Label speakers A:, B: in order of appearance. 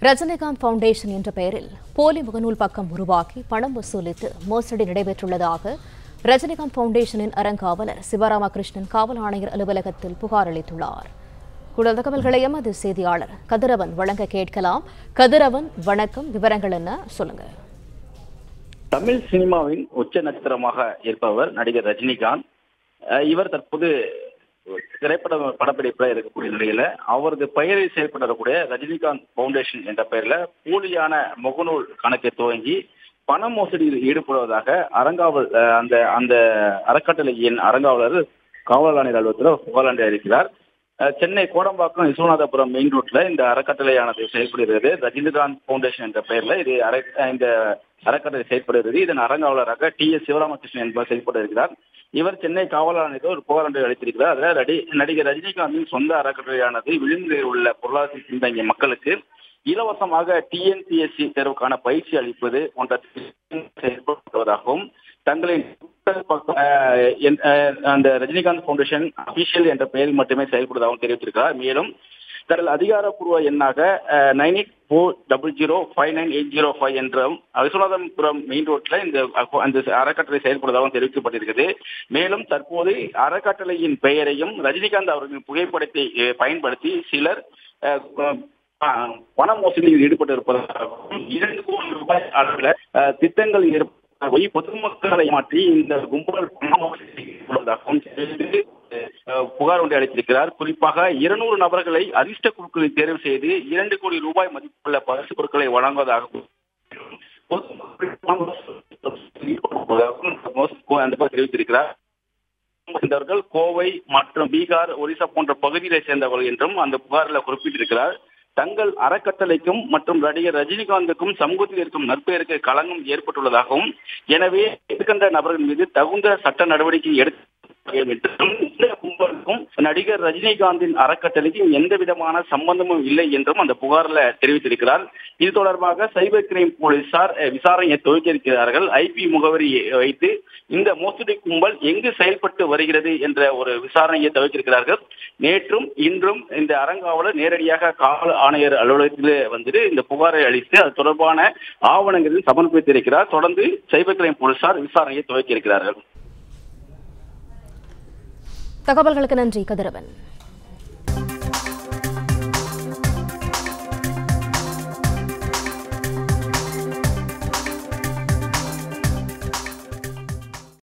A: Rajinikanth foundation என்ற பெயரில் போலி முகநூல் பக்கம் உருவாக்கி பணம் வசூலித்து மோசடி நடைபெற்றுள்ளதாக ரஜினிகாந்த் ஃபவுண்டேஷனின் அறங்காவலர் சிவராமகிருஷ்ணன் காவல் ஆணையர் அலுவலகத்தில் புகார் அளித்துள்ளார் கூடுதல் தகவல்களை எமது செய்தியாளர் கதிரவன் வழங்க கேட்கலாம் கதிரவன் வணக்கம் விவரங்கள் என்ன சொல்லுங்க
B: தமிழ் சினிமாவின் உச்ச நட்சத்திரமாக இருப்பவர் நடிகர் ரஜினிகாந்த் அஹ் இவர் தற்போது திரைப்பட படப்பிடிப்புல இருக்கக்கூடிய நிலையில அவரது பெயரில் செயல்படக்கூடிய ரஜினிகாந்த் பவுண்டேஷன் என்ற பெயர்ல போலியான முகநூல் கணக்கை துவங்கி பண மோசடியில் ஈடுபடுவதாக அறங்காவல் அஹ் அந்த அந்த அறக்கட்டளையின் அறங்காவலர் காவல் ஆணையர் அலுவலகத்தில் புகார் இருக்கிறார் அஹ் சென்னை கோடம்பாக்கம் விஸ்வநாதபுரம் மெயின் ரோட்ல இந்த அறக்கட்டளையானது செயல்படுகிறது ரஜினிகாந்த் பவுண்டேஷன் என்ற பெயர்ல இது அறை இந்த அறக்கட்டளை செயல்படுகிறது இதன் அறங்காவலராக டி எஸ் சிவராமகிருஷ்ணன் என்பவர் செயல்பட இருக்கிறார் இவர் சென்னை காவல் ஆணையத்தில் ஒரு புகார் ஒன்றை அளித்திருக்கிறார் அதில் ரடி நடிகர் ரஜினிகாந்தின் சொந்த அறக்கட்டளையானது விளிம்பு உள்ள பொருளாதார பின்தங்கிய மக்களுக்கு இலவசமாக டிஎன்பிஎஸ்சி தேர்வுக்கான பயிற்சி அளிப்பது போன்ற செயல்படுவதாகவும் தங்களின் அஹ், என்- அஹ், அந்த ரஜினிகாந்த் பவுண்டேஷன் அபிஷியல் என்ற பெயரில் மட்டுமே செயல்படுவதாகவும் தெரிவித்திருக்கிறார் மேலும் தங்கள் அதிகாரப்பூர்வ எண்ணாக nine eight four double zero five nine eight zero five என்றும் விஸ்வநாதபுரம் மெயின் ரோட்ல இந்த அக்கோ- அந்த அறக்கட்டளை செயல்படுவதாகவும் தெரிவிக்கப்பட்டிருக்கிறது மேலும் தற்போது அறக்கட்டளையின் பெயரையும் ரஜினிகாந்த் அவர்களின் புகைப்படத்தை அஹ், பயன்படுத்தி சிலர் அஹ், அஹ், பண மோசடியில் ஈடுபட்டு இருப்பதாகவும் இரண்டு கோடி ரூபாய் அளவில் அஹ், திட்டங்கள் ஏற்ப போய் பொதுமக்களை மாற்றி இந்த கும்பல் பண மோசடி ஈடுபடுவதாகவும் தெரிவித்து அஹ், புகார் ஒன்றை அளித்திருக்கிறார் குறிப்பாக இருநூறு நபர்களை அதிர்ஷ்ட குழுக்களில் தேர்வு செய்து இரண்டு கோடி ரூபாய் மதிப்புள்ள பரிசு பொருட்களை வழங்குவதாகவும் பொதுமக்கள் அந்த பக்கம் தெரிவித்திருக்கிறார் சேர்ந்தவர்கள் கோவை மற்றும் பீகார் ஒரிசா போன்ற பகுதிகளை சேர்ந்தவர்கள் என்றும் அந்த புகாரில் குறிப்பிட்டிருக்கிறார் தங்கள் அறக்கட்டளைக்கும் மற்றும் நடிகர் ரஜினிகாந்துக்கும் சமூகத்தில் இருக்கும் நற்பெயருக்கு களங்கம் ஏற்பட்டுள்ளதாகவும் எனவே இருக்கின்ற நபர்கள் மீது தகுந்த சட்ட நடவடிக்கை எடுத்து என்றும் இந்த கும்பலுக்கும் நடிகர் ரஜினிகாந்தின் அறக்கட்டளைக்கும் எந்த விதமான சம்பந்தமும் இல்லை என்றும் அந்த புகார்ல தெரிவித்திருக்கிறார் இது தொடர்பாக சைபர் கிரைம் போலீசார் அஹ், விசாரணையை துவக்கியிருக்கிறார்கள் ஐபி முகவரி வைத்து இந்த மோசடி கும்பல் எங்கு செயல்பட்டு வருகிறது என்ற ஒரு விசாரணையை துவக்கியிருக்கிறார்கள் நேற்றும் இன்றும் இந்த அறங்காவலர் நேரடியாக காவல் ஆணையர் அலுவலகத்தில் வந்துட்டு இந்த புகாரை அளித்து அது தொடர்பான ஆவணங்களில் சமர்ப்பித்திருக்கிறார் தொடர்ந்து சைபர் கிரைம் போலீசார் விசாரணையை துவக்கியிருக்கிறார்கள்
A: தகவல்களுக்கு நன்றி கதிரவன்